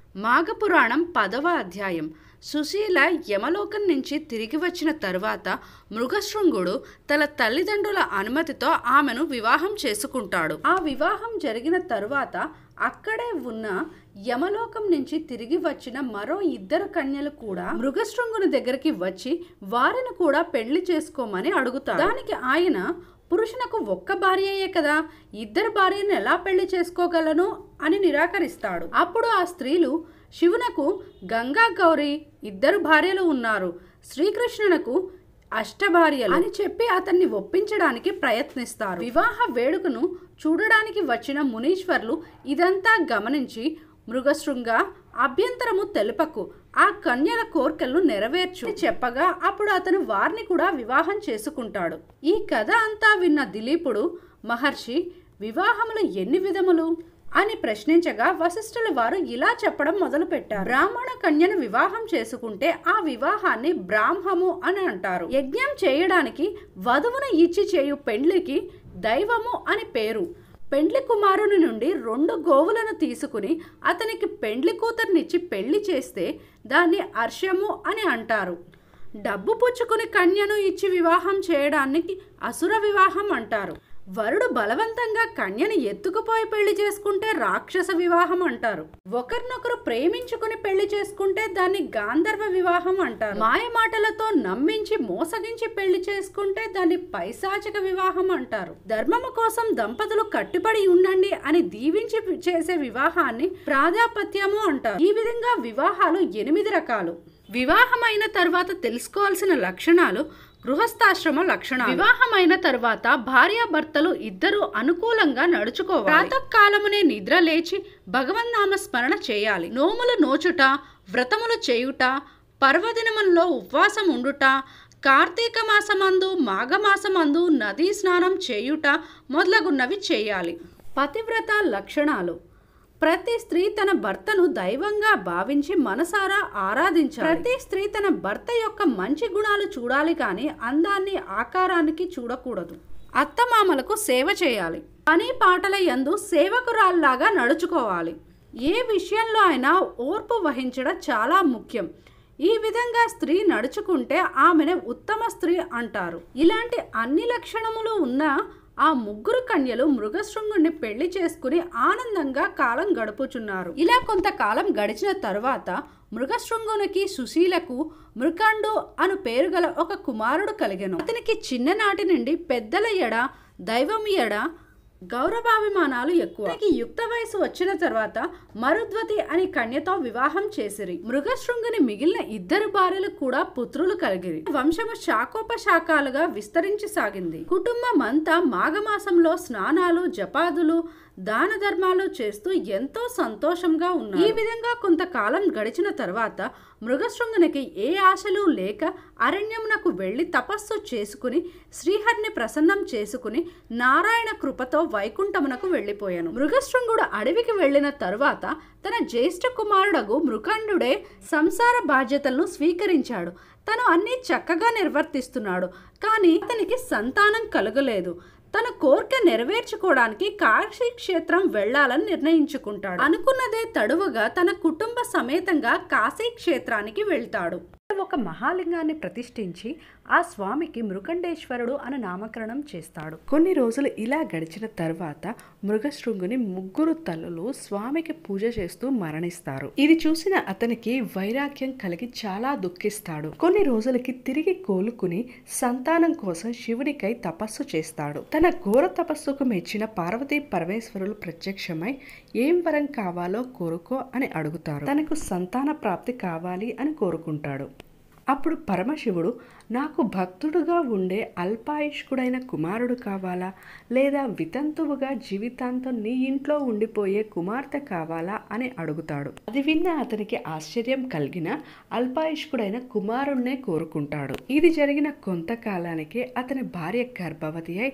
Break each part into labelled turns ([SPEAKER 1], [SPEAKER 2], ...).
[SPEAKER 1] మాఘపురాణం పదవ అధ్యాయం సుశీల యమలోకం నుంచి తిరిగి వచ్చిన తరువాత మృగశృంగుడు తన తల్లిదండ్రుల అనుమతితో ఆమెను వివాహం చేసుకుంటాడు ఆ వివాహం జరిగిన తరువాత అక్కడే ఉన్న యమలోకం నుంచి తిరిగి వచ్చిన మరో ఇద్దరు కన్యలు కూడా మృగశృంగుని దగ్గరికి వచ్చి వారిని కూడా పెళ్లి చేసుకోమని అడుగుతారు దానికి ఆయన పురుషునకు ఒక్క భార్యయే కదా ఇద్దరు భార్యను ఎలా పెళ్లి చేసుకోగలను అని నిరాకరిస్తాడు అప్పుడు ఆ స్త్రీలు శివునకు గంగా గౌరి ఇద్దరు భార్యలు ఉన్నారు శ్రీకృష్ణునకు అష్టభార్యలు అని చెప్పి అతన్ని ఒప్పించడానికి ప్రయత్నిస్తారు వివాహ వేడుకను చూడడానికి వచ్చిన మునీశ్వర్లు ఇదంతా గమనించి మృగశృంగ అభ్యంతరము తెలుపకు ఆ కన్యల కోర్కెలను నెరవేర్చు అని చెప్పగా అప్పుడు అతను వారిని కూడా వివాహం చేసుకుంటాడు ఈ కథ అంతా విన్న దిలీపుడు మహర్షి వివాహములు ఎన్ని విధములు అని ప్రశ్నించగా వశిష్ఠుల వారు ఇలా చెప్పడం మొదలుపెట్టారు బ్రాహ్మణ కన్యను వివాహం చేసుకుంటే ఆ వివాహాన్ని బ్రాహ్మము అని అంటారు యజ్ఞం చేయడానికి వధువును ఇచ్చి చేయు పెండ్లికి దైవము అని పేరు పెండ్లి కుమారుని నుండి రెండు గోవులను తీసుకుని అతనికి పెండ్లి కూతుర్నిచ్చి పెళ్లి చేస్తే దాన్ని అర్షము అని అంటారు డబ్బు పుచ్చుకుని కన్యను ఇచ్చి వివాహం చేయడానికి అసుర వివాహం అంటారు వరుడు బలవంతంగా కన్యని ఎత్తుకుపోయి పెళ్లి చేసుకుంటే రాక్షస వివాహం అంటారు ఒకరినొకరు ప్రేమించుకుని పెళ్లి చేసుకుంటే దాన్ని గాంధర్వ వివాహం అంటారు మాయ మాటలతో నమ్మించి మోసగించి పెళ్లి చేసుకుంటే దాన్ని పైశాచిక వివాహం అంటారు ధర్మము కోసం దంపతులు కట్టుబడి ఉండండి అని దీవించి చేసే వివాహాన్ని ప్రాజాపత్యము అంటారు ఈ విధంగా వివాహాలు ఎనిమిది రకాలు వివాహమైన తర్వాత తెలుసుకోవాల్సిన లక్షణాలు గృహస్థాశ్రమ లక్షణాలు వివాహమైన తర్వాత భార్యాభర్తలు ఇద్దరు అనుకూలంగా నడుచుకోవాలి ప్రాతకాలమునే నిద్ర లేచి భగవన్నామ స్మరణ చేయాలి నోములు నోచుట వ్రతములు చేయుట పర్వదినముల్లో ఉపవాసం ఉండుట కార్తీక మాసమందు మాఘమాసమందు నదీ స్నానం చేయుట మొదలగున్నవి చేయాలి పతివ్రత లక్షణాలు ప్రతి స్త్రీ తన భర్తను దైవంగా భావించి మనసారా ఆరాధించాలి ప్రతి స్త్రీ తన భర్త యొక్క మంచి గుణాలు చూడాలి కానీ అందాన్ని ఆకారానికి చూడకూడదు అత్తమామలకు సేవ చేయాలి పని పాటల యందు సేవకురాల్లాగా నడుచుకోవాలి ఏ విషయంలో అయినా ఓర్పు వహించడం చాలా ముఖ్యం ఈ విధంగా స్త్రీ నడుచుకుంటే ఆమెను ఉత్తమ స్త్రీ అంటారు ఇలాంటి అన్ని లక్షణములు ఉన్న ఆ ముగ్గురు కన్యలు మృగశృంగుణ్ణి పెళ్లి చేసుకుని ఆనందంగా కాలం గడుపుచున్నారు ఇలా కొంతకాలం గడిచిన తరువాత మృగశృంగునికి సుశీలకు మృకండు అను పేరు గల ఒక కుమారుడు కలిగెను అతనికి చిన్ననాటి నుండి పెద్దల ఎడ దైవం ఎడ గౌరవాభిమానాలు ఎక్కువ అతనికి యుక్త వయసు వచ్చిన తర్వాత మరుద్వతి అని కన్యతో వివాహం చేసిరి మృగశృంగుని మిగిలిన ఇద్దరు భార్యలు కూడా పుత్రులు కలిగిరి వంశము శాఖోపశాఖాలుగా విస్తరించి సాగింది కుటుంబం అంతా మాఘమాసంలో స్నానాలు జపాదులు దాన ధర్మాలు చేస్తూ ఎంతో సంతోషంగా ఉన్నారు ఈ విధంగా కొంతకాలం గడిచిన తర్వాత మృగశృంగునికి ఏ ఆశలు లేక అరణ్యమునకు వెళ్లి తపస్సు చేసుకుని శ్రీహరిని ప్రసన్నం చేసుకుని నారాయణ కృపతో వైకుంఠమునకు వెళ్ళిపోయాను మృగశృంగుడు అడవికి వెళ్లిన తరువాత తన జ్యేష్ఠ కుమారుడగు మృకండుడే సంసార బాధ్యతలను స్వీకరించాడు తను అన్ని చక్కగా నిర్వర్తిస్తున్నాడు కానీ అతనికి సంతానం కలగలేదు తన కోరిక నెరవేర్చుకోవడానికి కాశీ క్షేత్రం వెళ్లాలని నిర్ణయించుకుంటాడు అనుకున్నదే తడువుగా తన కుటుంబ సమేతంగా కాశీ క్షేత్రానికి వెళ్తాడు ఒక మహాలింగాన్ని ప్రతిష్ఠించి ఆ స్వామికి మృకండేశ్వరుడు అని నామకరణం చేస్తాడు
[SPEAKER 2] కొన్ని రోజులు ఇలా గడిచిన తర్వాత మృగశృంగుని ముగ్గురు తల్లులు స్వామికి పూజ చేస్తూ మరణిస్తారు ఇది చూసిన అతనికి వైరాగ్యం కలిగి చాలా దుఃఖిస్తాడు కొన్ని రోజులకి తిరిగి కోలుకుని సంతానం కోసం శివునికై తపస్సు చేస్తాడు తన ఘోర తపస్సుకు మెచ్చిన పార్వతీ పరమేశ్వరులు ప్రత్యక్షమై ఏం వరం కావాలో కోరుకో అని అడుగుతారు తనకు సంతాన ప్రాప్తి కావాలి అని కోరుకుంటాడు అప్పుడు పరమశివుడు నాకు భక్తుడుగా ఉండే అల్పాయుష్కుడైన కుమారుడు కావాలా లేదా వితంతువుగా జీవితాంతం నీ ఇంట్లో ఉండిపోయే కుమార్తె కావాలా అని అడుగుతాడు అది విన్న అతనికి ఆశ్చర్యం కలిగిన అల్పాయుష్కుడైన కుమారుణ్ణే కోరుకుంటాడు ఇది జరిగిన కొంతకాలానికే అతని భార్య గర్భవతి అయి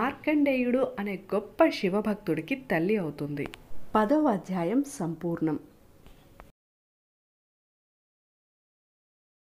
[SPEAKER 2] మార్కండేయుడు అనే గొప్ప శివభక్తుడికి తల్లి అవుతుంది పదవ అధ్యాయం సంపూర్ణం